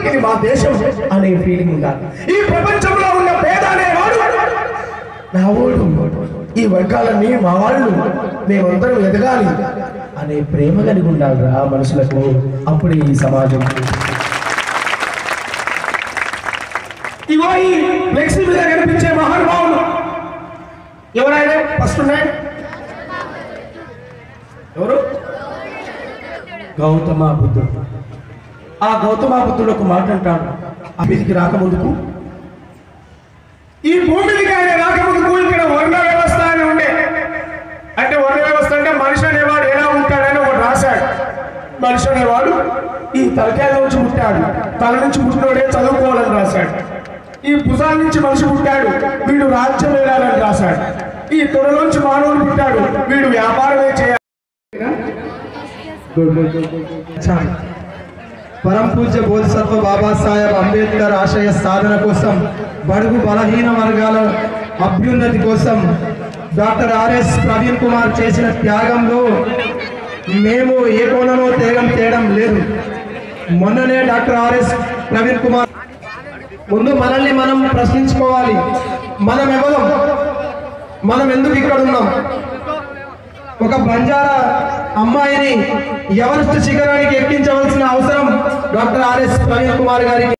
ఇది మా దేశం అనే ఫీలింగ్ ఉండాలి ఈ ప్రపంచంలో ఉన్న పేద అనేవాడు నా ఓడు ఈ వర్గాలన్నీ మా వాళ్ళు మేమందరం ఎదగాలి అనే ప్రేమ కలిగి ఉండాలి ఆ మనుషులకు అప్పుడు ఈ సమాజం ఇగో ఈ ఫ్లెక్సీ మీద కనిపించే మహానుభావులు ఎవరైనా ఫస్ట్ ఉన్నాయి ఎవరు గౌతమ బుద్ధుడు ఆ గౌతమ బుద్ధుడు ఒక మాట అంటాడు అభిదికి రాకముందుకు ఈ భూమి మీదకి ఆయన రాకముందుకు ఇక్కడ వర్ణ వ్యవస్థ అని ఉండే అంటే వర్ణ వ్యవస్థ అంటే మనిషి అనేవాడు ఎలా ఉంటాడని ఒకటి రాశాడు మనిషి అనేవాడు ఈ తలకాయ నుంచి పుట్టాడు తల నుంచి పుట్టినోడే చదువుకోవాలని రాశాడు ఈ భుజాల నుంచి మనిషి పుట్టాడు వీడు రాజ్యం వెళ్ళాలని రాశాడు ఈ తొడలోంచి మానవుడు పుట్టాడు వీడు వ్యాపారమే చేయాలి చాలు. పరం పూజ్య బోధిసత్వ బాబాసాహెబ్ అంబేద్కర్ ఆశయ సాధన కోసం బడుగు బలహీన వర్గాల అభ్యున్నతి కోసం డాక్టర్ ఆర్ఎస్ ప్రవీణ్ కుమార్ చేసిన త్యాగంలో మేము ఏ కోణలో త్యాగం చేయడం లేదు మొన్ననే డాక్టర్ ఆర్ఎస్ ప్రవీణ్ కుమార్ ముందు మనల్ని మనం ప్రశ్నించుకోవాలి మనం ఎవరం మనం ఎందుకు ఇక్కడ ఉన్నాం ఒక బంజారా అమ్మాయిని ఎవరెస్ట్ శిఖరానికి ఎక్కించవలసిన అవసరం డాక్టర్ ఆర్ఎస్ ప్రవీణ్ కుమార్ గారికి